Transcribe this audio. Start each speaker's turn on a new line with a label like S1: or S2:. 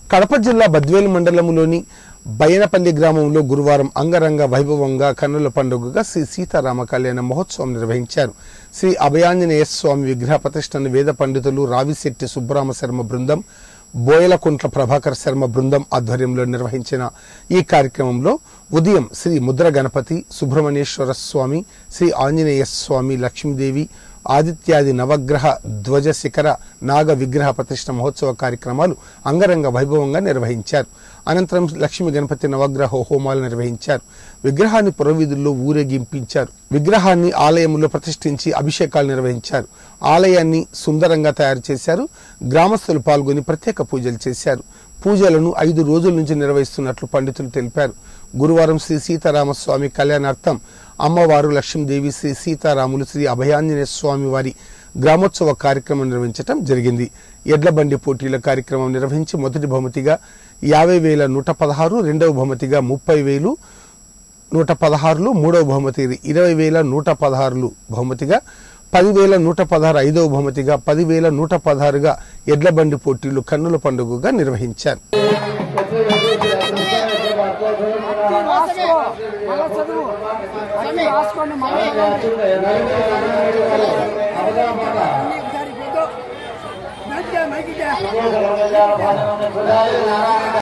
S1: కడప జిల్లా బద్వేలు మండలంలోని బయనపల్లి గ్రామంలో గురువారం అంగరంగ వైభవంగా కన్నుల పండుగగా శ్రీ సీతారామ కళ్యాణ మహోత్సవం నిర్వహించారు శ్రీ అభయాంజనేయ స్వామి విగ్రహ ప్రతిష్టను వేద పండితులు రావిశెట్టి సుబ్బరామ శర్మ బృందం బోయలకుంట్ల ప్రభాకర్ శర్మ బృందం ఆధ్వర్యంలో నిర్వహించిన ఈ కార్యక్రమంలో ఉదయం శ్రీ ముద్ర గణపతి సుబ్రహ్మణ్యేశ్వర స్వామి శ్రీ ఆంజనేయ స్వామి లక్ష్మీదేవి ఆదిత్యాది నవగ్రహ ధ్వజ శిఖర నాగ విగ్రహ ప్రతిష్ట మహోత్సవ కార్యక్రమాలు అంగరంగ వైభవంగా నిర్వహించారు అనంతరం లక్ష్మీ గణపతి నవగ్రహ హోమాలు నిర్వహించారు విగ్రహాన్ని పురవీధుల్లో ఊరేగింపించారు విగ్రహాన్ని ఆలయంలో ప్రతిష్ఠించి అభిషేకాలు నిర్వహించారు ఆలయాన్ని సుందరంగా తయారు చేశారు గ్రామస్తులు పాల్గొని ప్రత్యేక పూజలు చేశారు పూజలను ఐదు రోజుల నుంచి నిర్వహిస్తున్నట్లు పండితులు తెలిపారు గురువారం శ్రీ సీతారామస్వామి కళ్యాణార్థం అమ్మవారు లక్ష్మీదేవి శ్రీ సీతారాములు శ్రీ అభయాంజనేయ స్వామి వారి గ్రామోత్సవ కార్యక్రమం నిర్వహించడం జరిగింది ఎడ్ల బండి పోటీల కార్యక్రమం నిర్వహించి మొదటి బహుమతిగా యాభై వేల నూట పదహారు రెండవ బహుమతిగా ముప్పై వేలు నూట పదహారులు మూడవ బహుమతి ఇరవై వేల నూట పదహారులు బహుమతిగా పదివేల నూట పదహారు ఐదవ బహుమతిగా పదివేల నూట పదహారుగా ఎడ్ల బండి పోటీలు కన్నుల పండుగగా నిర్వహించారు
S2: రాసుకో మళ్ళా చదువు అన్ని రాసుకోండి మళ్ళీ చదవండి. Mic mic